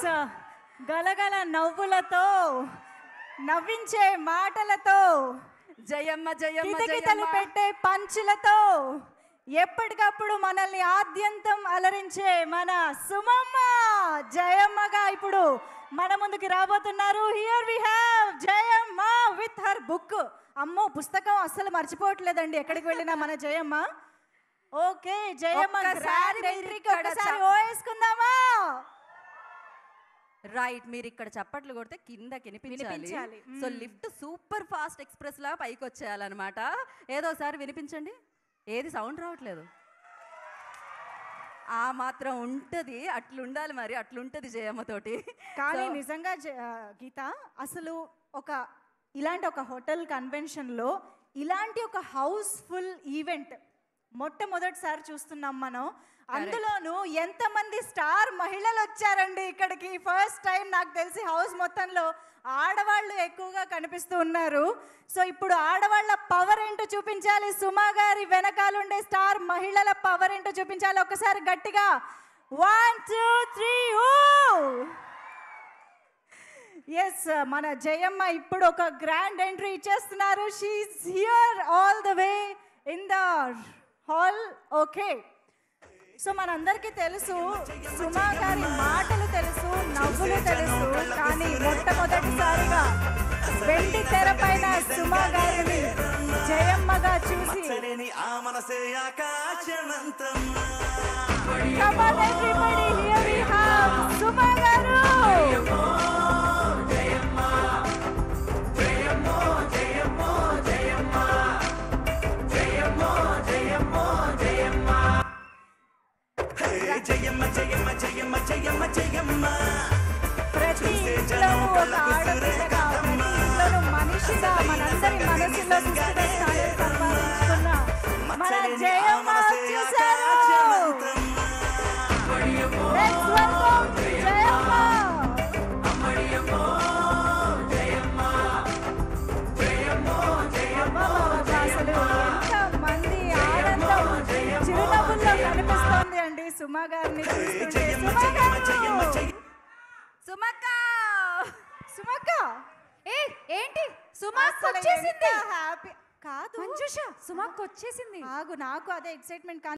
Yes గలగల నవ్వులతో నవ్వించే మాటలతో జయమ్మ జయమ్మ కితకితలు జయమ్మ పెట్టే పంచులతో ఎప్పటికప్పుడు మనల్ని ఆద్యంతం అలరించే మన సుమమ్మ జయమ్మగా ఇప్పుడు మన ముందుకి రాబోతున్నారు here we have Jayamma with her book అమ్మో పుస్తకం అస్సలు మర్చిపోవట్లేదండి ఎక్కడికి వెళ్ళినా మన జయమ్మ ఓకే జయమ్మ ఒక్కసారి grand మీరు entry కి ఇక్కడ ఒక్కసారి చప్- ఓ వేసుకుందామా రైట్ మీరు ఇక్కడ చప్పట్లు కొడితే కింద వినిపించాలి. వినిపించాలి సో మ్మ్. లిఫ్ట్ సూపర్ ఫాస్ట్ ఎక్స్ప్రెస్ లా పైకి వచ్చేయాలన్నమాట ఏదో ఒకసారి వినిపించండి ఏది సౌండ్ రావట్లేదు ఆ మాత్రం ఉంటది అట్లుండాలి మరి అట్లుంటది జయమ్మతోటి కానీ So, నిజంగా జ- ఆ, గీత అసలు ఒక ఇలాంటి ఒక హోటల్ కన్వెన్షన్లో ఇలాంటి ఒక హౌస్ఫుల్ ఈవెంట్ మొట్టమొదటిసారి చూస్తున్నాం మనం అందులోనూ ఎంతమంది స్టార్ మహిళలు వచ్చారండి ఇక్కడికి ఫస్ట్ టైం నాకు తెలిసి హౌస్ మొత్తంలో ఆడవాళ్ళు ఎక్కువగా కనిపిస్తూ ఉన్నారు సో ఇప్పుడు ఆడవాళ్ళ పవర్ ఏంటో చూపించాలి సుమా గారి వెనకాలండే స్టార్ మహిళల పవర్ ఏంటో చూపించాలి ఒకసారి గట్టిగా వన్ టూ త్రీ ఓ ఎస్ మన జయమ్మ ఇప్పుడు ఒక గ్రాండ్ ఎంట్రీ ఇచ్చేస్తున్నారు she's here all the way in the hall okay so మనందరికీ తెలుసు సుమా గారి మాటలు తెలుసు నవ్వులు తెలుసు కానీ మొట్టమొదటిసారిగా వెండి తెర పైన సుమా గారిని జయమ్మగా చూసి మచ్చలేని ఆ మనసే ఆకాశమంతం Come on everybody, here we have సుమా గారు హే జయమ్మ జయమ్మ జయమ్మ జయమ్మ జయమ్మ ప్రతి ఇంట్లోనూ ఒక ఆడపిల్లగా ప్రతి ఇంట్లోనూ మనిషిగా మనందరి మనసులో సుస్థిర స్థానం సంపాదించుకున్న మన జయమ్మ వచ్చేసారు Let's welcome జయమ్మ అబ్బబ్బబ్బ, అసలు ఎంతమంది ఆనందం చిరునవ్వుల్లో కనిపిస్తోంది అండి సుమా గారిని చూస్తుంటే సుమా గారు సుమక్క సుమక్క ఏ ఏంటి సుమాక్ అసలు వచ్చేసింది ఎంత హ్యాపీ కాదు మంజుష సుమాక్ వచ్చేసింది ఆగు నాకు అదే ఎక్సైట్మెంట్